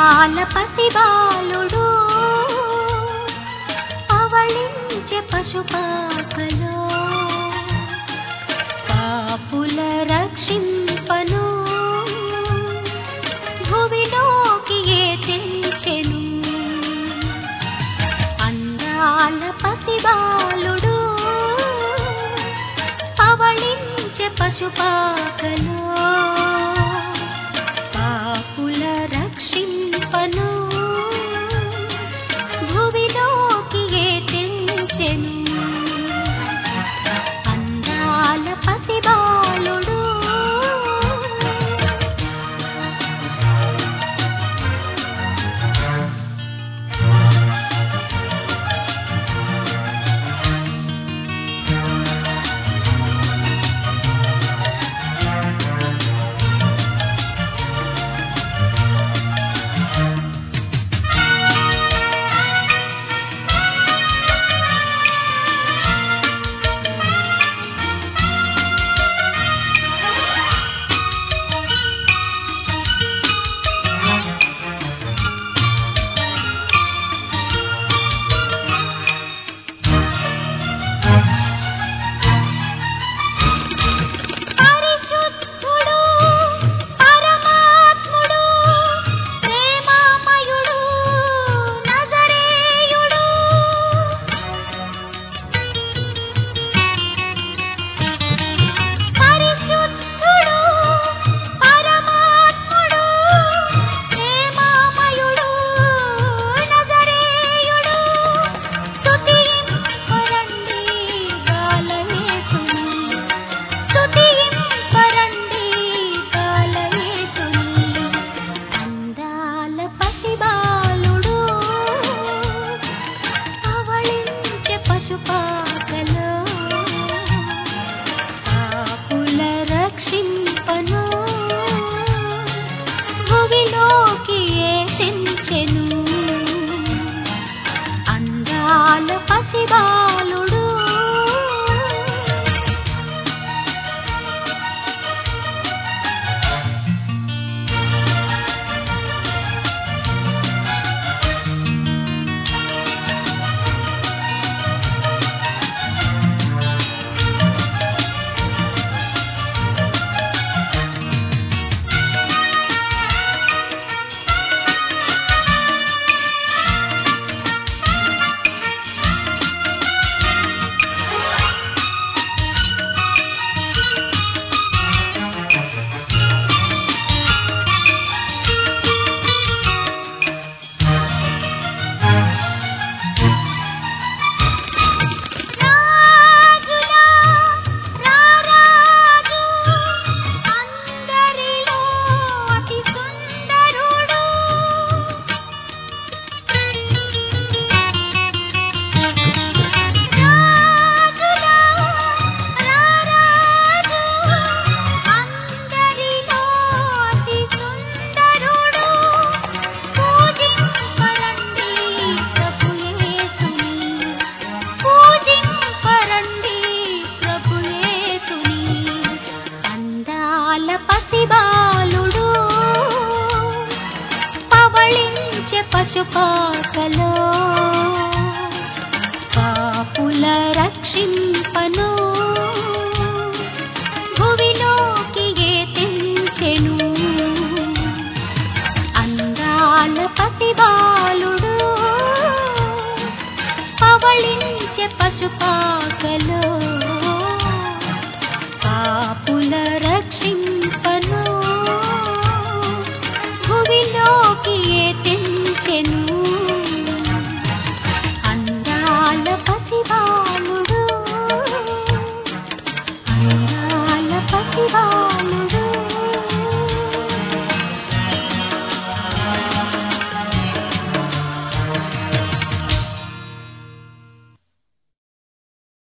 అందాల పసిబాలుడు పవళించే పశుపాకలో పాపుల రక్షింపను భువిలోకి ఏ తెంచెను అందాల పసిబాలుడు పవళించే పశుపాకలో పాపుల రక్షింపను భువిలోకి ఏ తెంచెను అందాల పసిబాలుడు పరిశుద్ధుడు పరమాత్ముడు ప్రేమామయుడు నజరేయుడు పరిశుద్ధుడు పరమాత్ముడు ప్రేమామయుడు నజరేయుడు స్తుతింపరండి గాలయేసుని స్తుతింపరండి గాలయేసుని అందాల పసిబాలుడు అవళించే పశుపాకలో పాపుల రక్షింపను భువిలోకి ఏ తెంచెను అందాల పసిబాలుడు రాజులా రారాజు అందరిలో అతి సుందరుడు రాజులా రారాజు అందరిలో అతి సుందరుడు పూజింపరండి ప్రభు యేసుని పూజింపరండి ప్రభు యేసుని అందాల పసిబాలుడు పవళించే పశుపాకలో